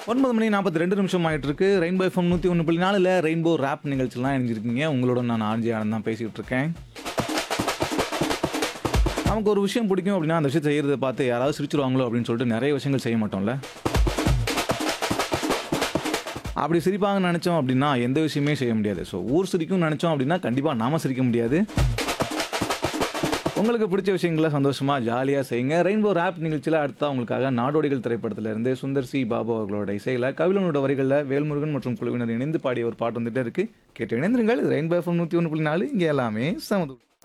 ஒன்பது மணி நாற்பத்தி ரெண்டு நிமிஷம் ஆயிட்டு இருக்கு ரெயின்போ எஃப்எம் நூற்றி ஒன்று புள்ளி நாலில் ரெயின்போ ரேப் நிகழ்ச்சிலாம் இணைஞ்சிருக்கீங்க உங்களோட நான் ஆர்ஜி ஆனந்த் தான் பேசிக்கிட்டு இருக்கேன் நமக்கு ஒரு விஷயம் பிடிக்கும் அப்படின்னா அந்த விஷயம் செய்யறதை பார்த்து யாராவது சிரிச்சிருவாங்களோ அப்படின்னு சொல்லிட்டு நிறைய விஷயங்கள் செய்ய மாட்டோம்ல அப்படி சிரிப்பாங்கன்னு நினச்சோம் அப்படின்னா எந்த விஷயமே செய்ய முடியாது ஸோ ஊர் சிரிக்கும் நினச்சோம் அப்படின்னா கண்டிப்பாக நாம சிரிக்க முடியாது உங்களுக்கு பிடிச்ச விஷயங்களை சந்தோஷமா ஜாலியாக செய்யுங்க ரெயின்போ ரேப் நிகழ்ச்சியில் அடுத்தா உங்களுக்காக நாடோடிகள் திரைப்படத்துல இருந்து சுந்தர் சி பாபு அவர்களோட இசையில் கவிழனோட வரிகளில் வேல்முருகன் மற்றும் குழுவினர் இணைந்து பாடிய ஒரு பாட்டு வந்துட்டே இருக்கு கேட்டு இணைந்திருங்கள் ரெயின்போ எஃப்எம் நூற்றி ஒன்று புள்ளி நாலு இங்கே எல்லாமே சமது